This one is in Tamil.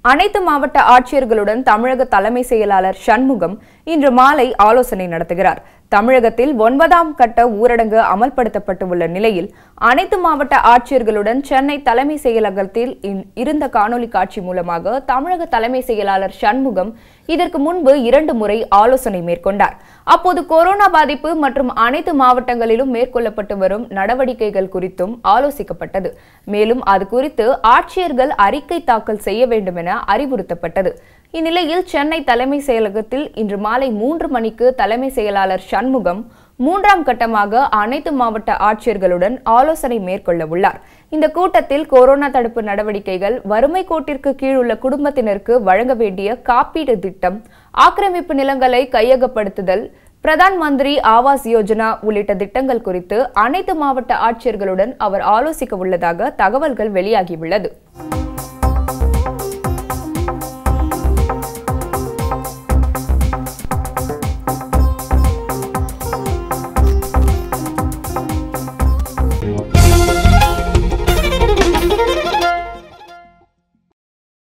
அனைத்து மாவட்ட ஆட்சியர்களுடன் தமிழக தலைமை செயலாளர் சண்முகம் இன்று மாலை ஆலோசனை நடத்துகிறார் தமிழகத்தில் ஒன்பதாம் கட்ட ஊரடங்கு அமல்படுத்தப்பட்டுள்ள நிலையில் அனைத்து மாவட்ட ஆட்சியர்களுடன் சென்னை தலைமை செயலகத்தில் இன்- இருந்த காணொலி காட்சி மூலமாக தமிழக தலைமை செயலாளர் சண்முகம் இதற்கு முன்பு இரண்டு முறை ஆலோசனை மேற்கொண்டார் அப்போது கொரோனா பாதிப்பு மற்றும் அனைத்து மாவட்டங்களிலும் மேற்கொள்ளப்பட்டு வரும் நடவடிக்கைகள் குறித்தும் ஆலோசிக்கப்பட்டது மேலும் அது குறித்து ஆட்சியர்கள் அறிக்கை தாக்கல் செய்ய வேண்டும் என அறிவுறுத்தப்பட்டது இந்நிலையில் சென்னை தலைமை செயலகத்தில் இன்று மாலை மூன்று மணிக்கு தலைமை செயலாளர் சண்முகம் மூன்றாம் கட்டமாக அனைத்து மாவட்ட ஆட்சியர்களுடன் ஆலோசனை மேற்கொள்ள உள்ளார் இந்த கூட்டத்தில் கொரோனா தடுப்பு நடவடிக்கைகள் வறுமை கோட்டிற்கு கீழ் உள்ள குடும்பத்தினருக்கு வழங்க வேண்டிய காப்பீடு திட்டம் ஆக்கிரமிப்பு நிலங்களை கையகப்படுத்துதல் பிரதான் மந்திரி ஆவாஸ் யோஜனா உள்ளிட்ட திட்டங்கள் குறித்து அனைத்து மாவட்ட ஆட்சியர்களுடன் அவர் ஆலோசிக்க உள்ளதாக தகவல்கள் வெளியாகியுள்ளது